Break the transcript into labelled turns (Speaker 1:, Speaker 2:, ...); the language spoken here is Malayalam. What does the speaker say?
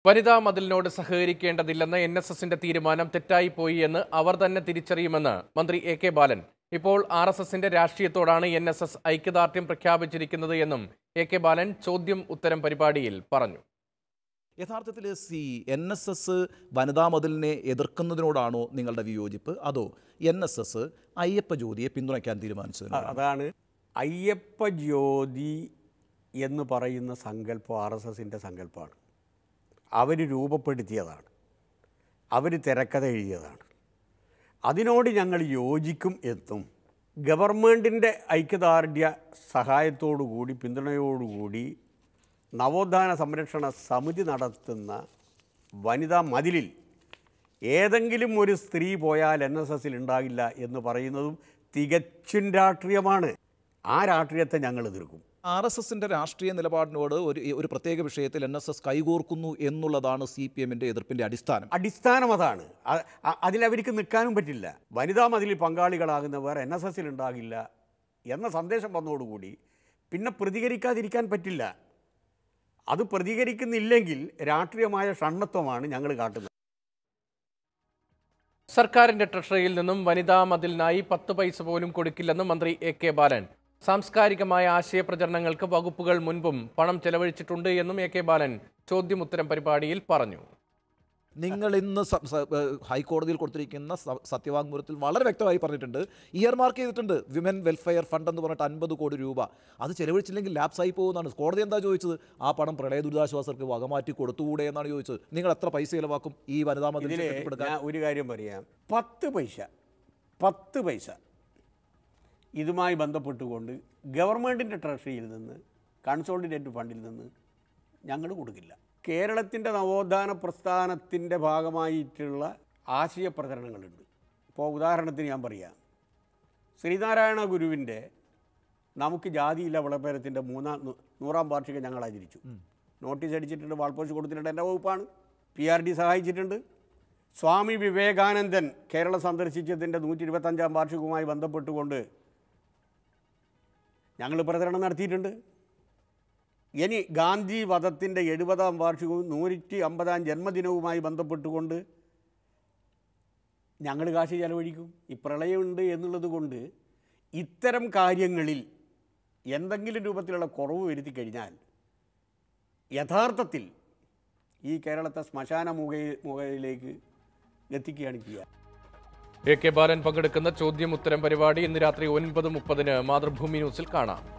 Speaker 1: വനിതാ മതിലിനോട് സഹകരിക്കേണ്ടതില്ലെന്ന എൻ എസ് എസിന്റെ തീരുമാനം തെറ്റായിപ്പോയി എന്ന് അവർ തന്നെ തിരിച്ചറിയുമെന്ന് മന്ത്രി എ കെ ബാലൻ ഇപ്പോൾ ആർ എസ് എസിന്റെ രാഷ്ട്രീയത്തോടാണ് എൻ എസ് എസ് ഐക്യദാർഢ്യം പ്രഖ്യാപിച്ചിരിക്കുന്നത് എന്നും എ കെ ബാലൻ ചോദ്യം ഉത്തരം പരിപാടിയിൽ പറഞ്ഞു
Speaker 2: യഥാർത്ഥത്തിൽ സി എൻ എസ് എസ് വനിതാ മതിലിനെ എതിർക്കുന്നതിനോടാണോ നിങ്ങളുടെ വിയോജിപ്പ് അതോ എൻ എസ് എസ് അയ്യപ്പ ജ്യോതിയെ പിന്തുണയ്ക്കാൻ തീരുമാനിച്ചത്
Speaker 3: അ- അതാണ് അയ്യപ്പ ജ്യോതി എന്ന് പറയുന്ന സങ്കല്പം ആർ എസ് എസിൻ്റെ സങ്കല്പമാണ് അവർ രൂപപ്പെടുത്തിയതാണ് അവർ തിരക്കഥ എഴുതിയതാണ് അതിനോട് ഞങ്ങൾ യോജിക്കും എന്നും ഗവൺമെൻറ്റിൻ്റെ ഐക്യദാർഢ്യ സഹായത്തോടുകൂടി പിന്തുണയോടുകൂടി നവോത്ഥാന സംരക്ഷണ സമിതി നടത്തുന്ന വനിതാ മതിലിൽ ഏതെങ്കിലും ഒരു സ്ത്രീ പോയാൽ എൻ എസ് എസിൽ ഉണ്ടാകില്ല എന്ന് പറയുന്നതും തികച്ചും രാഷ്ട്രീയമാണ് ആ രാഷ്ട്രീയത്തെ ഞങ്ങൾ എതിർക്കും
Speaker 2: ആർ എസ് എസിൻ്റെ രാഷ്ട്രീയ നിലപാടിനോട് ഒരു ഒരു പ്രത്യേക വിഷയത്തിൽ എൻ എസ് എസ് കൈകോർക്കുന്നു എന്നുള്ളതാണ് സി പി എമ്മിൻ്റെ എതിർപ്പിൻ്റെ അടിസ്ഥാനം
Speaker 3: അടിസ്ഥാനം അതാണ് അ- അ- അതിലവർക്ക് നിൽക്കാനും പറ്റില്ല വനിതാ മതിലിൽ പങ്കാളികളാകുന്നവർ എൻ എസ് എസിൽ ഉണ്ടാകില്ല എന്ന സന്ദേശം വന്നതോടുകൂടി പിന്നെ പ്രതികരിക്കാതിരിക്കാൻ പറ്റില്ല അത് പ്രതികരിക്കുന്നില്ലെങ്കിൽ രാഷ്ട്രീയമായ ഷണ്ണത്വമാണ് ഞങ്ങൾ കാട്ടുന്നത്
Speaker 1: സർക്കാരിന്റെ ട്രഷറിയിൽ നിന്നും വനിതാ മതിലിനായി പത്ത് പൈസ പോലും കൊടുക്കില്ലെന്ന് മന്ത്രി എ കെ ബാലൻ സാംസ്കാരികമായ ആശയപ്രചരണങ്ങൾക്ക് വകുപ്പുകൾ മുൻപും പണം ചെലവഴിച്ചിട്ടുണ്ട് എന്നും എ കെ ബാലൻ ചോദ്യമുത്തരം പരിപാടിയിൽ പറഞ്ഞു
Speaker 2: നിങ്ങൾ ഇന്ന് സ- സ- ഏഹ് ഹൈക്കോടതിയിൽ കൊടുത്തിരിക്കുന്ന സ- സത്യവാങ്മൂലത്തിൽ വളരെ വ്യക്തമായി പറഞ്ഞിട്ടുണ്ട് ഇയർ മാർക്ക് ചെയ്തിട്ടുണ്ട് വിമൻ വെൽഫെയർ ഫണ്ട് എന്ന് പറഞ്ഞിട്ട് അൻപത് കോടി രൂപ അത് ചെലവഴിച്ചില്ലെങ്കിൽ ലാപ്സ് ആയി പോകുന്നതാണ് കോടതി എന്താ ചോദിച്ചത് ആ പണം പ്രളയ ദുരിതാശ്വാസർക്ക് വകമാറ്റി കൊടുത്തുകൂടെ എന്നാണ് ചോദിച്ചത് നിങ്ങൾ എത്ര പൈസ ചിലവാക്കും ഈ വനിതാ മതിൽ
Speaker 3: ഇതിൽ
Speaker 2: കെട്ടിപ്പടുക്കാൻ
Speaker 3: ഞാൻ ഒരു കാര്യം പറയാം പത്ത് പൈസ പത്ത് പൈസ ഇതുമായി ബന്ധപ്പെട്ടുകൊണ്ട് ഗവൺമെൻറ്റിൻ്റെ ട്രഷറിയിൽ നിന്ന് കൺസോളിഡേറ്റ് ഫണ്ടിൽ നിന്ന് ഞങ്ങൾ കൊടുക്കില്ല കേരളത്തിൻ്റെ നവോത്ഥാന പ്രസ്ഥാനത്തിൻ്റെ ഭാഗമായിട്ടുള്ള ആശയ പ്രചരണങ്ങളുണ്ട് ഇപ്പോൾ ഉദാഹരണത്തിന് ഞാൻ പറയാം ശ്രീനാരായണ ഗുരുവിൻ്റെ നമുക്ക് ജാതിയില്ല വിളപ്പേരത്തിൻ്റെ മൂന്നാം നൂ- നൂറാം വാർഷികം ഞങ്ങൾ ആചരിച്ചു നോട്ടീസ് അടിച്ചിട്ടുണ്ട് വാൾപോസ്റ്റ് കൊടുത്തിട്ടുണ്ട് എൻ്റെ വകുപ്പാണ് പി ആർ ഡി സഹായിച്ചിട്ടുണ്ട് സ്വാമി വിവേകാനന്ദൻ കേരളം സന്ദർശിച്ചതിൻ്റെ നൂറ്റി ഇരുപത്തഞ്ചാം വാർഷികവുമായി ബന്ധപ്പെട്ടുകൊണ്ട് ഞങ്ങൾ പ്രചരണം നടത്തിയിട്ടുണ്ട് ഇനി ഗാന്ധി വധത്തിൻ്റെ എഴുപതാം വാർഷികവും നൂറ്റി അമ്പതാം ജന്മദിനവുമായി ബന്ധപ്പെട്ടുകൊണ്ട് ഞങ്ങൾ കാശ് ചെലവഴിക്കും ഈ പ്രളയമുണ്ട് എന്നുള്ളത് കൊണ്ട് ഇത്തരം കാര്യങ്ങളിൽ എന്തെങ്കിലും രൂപത്തിലുള്ള കുറവ് വരുത്തി കഴിഞ്ഞാൽ യഥാർത്ഥത്തിൽ ഈ കേരളത്തെ ശ്മശാന മുഖ മുഖയിലേക്ക് എത്തിക്കുകയാണ് ചെയ്യുക
Speaker 1: എ കെ ബാലൻ പങ്കെടുക്കുന്ന ചോദ്യമുത്തരം പരിപാടി ഇന്ന് രാത്രി ഒൻപത് മുപ്പതിന് മാതൃഭൂമി ന്യൂസിൽ കാണാം